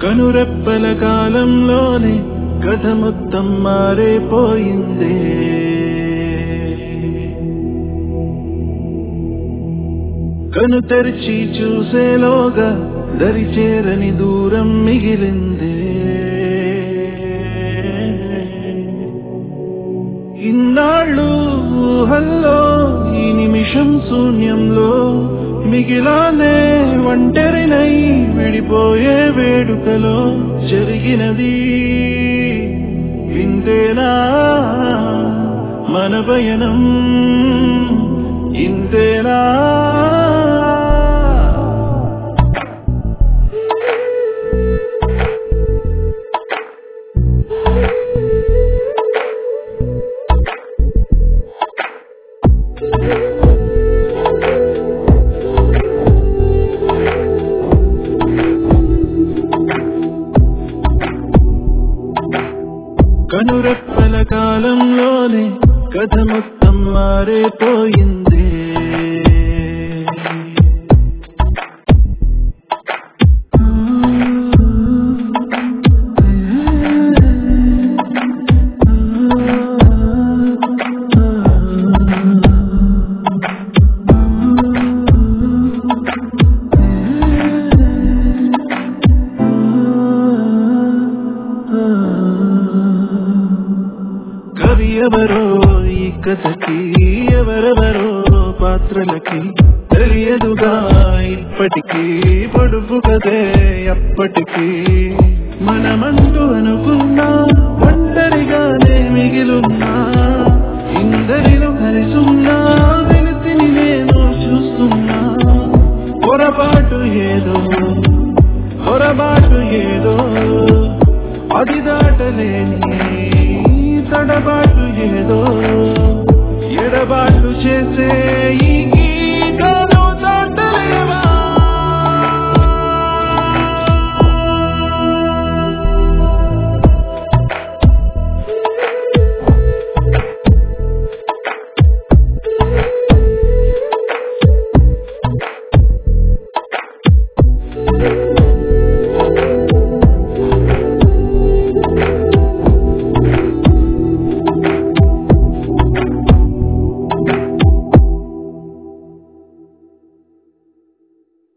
కనురెప్పల కాలంలోనే కథ మొత్తం మారిపోయిందే కను తెరిచి చూసేలోగా దరి చేరని దూరం మిగిలిందే ఇన్నాళ్ళు ఊహల్లో ఈ నిమిషం శూన్యంలో మిగిలానే ఒంటరినై విడిపోయే వేడుకలో జరిగినది వింతేనా మన పయనం ఇంతేనా కనురెప్పల కాలంలోనే కథ మొత్తం మారిపోయింది కవి ఎవరో ఈ కథకి ఎవరెవరో పాత్రలకి తెలియదుగా ఇప్పటికీ పొడుపు కదే అప్పటికి మనమంటూ అనుకున్నా ఒంటరిగానే మిగిలున్నా ఇందరిలో కలిసున్నా వెలుతిని నేను చూస్తున్నా పొరపాటు ఏదో పొరపాటు ఏదో అది దాటలేని తడబాటు ఏదో ఎడబాటు చేసే ఈ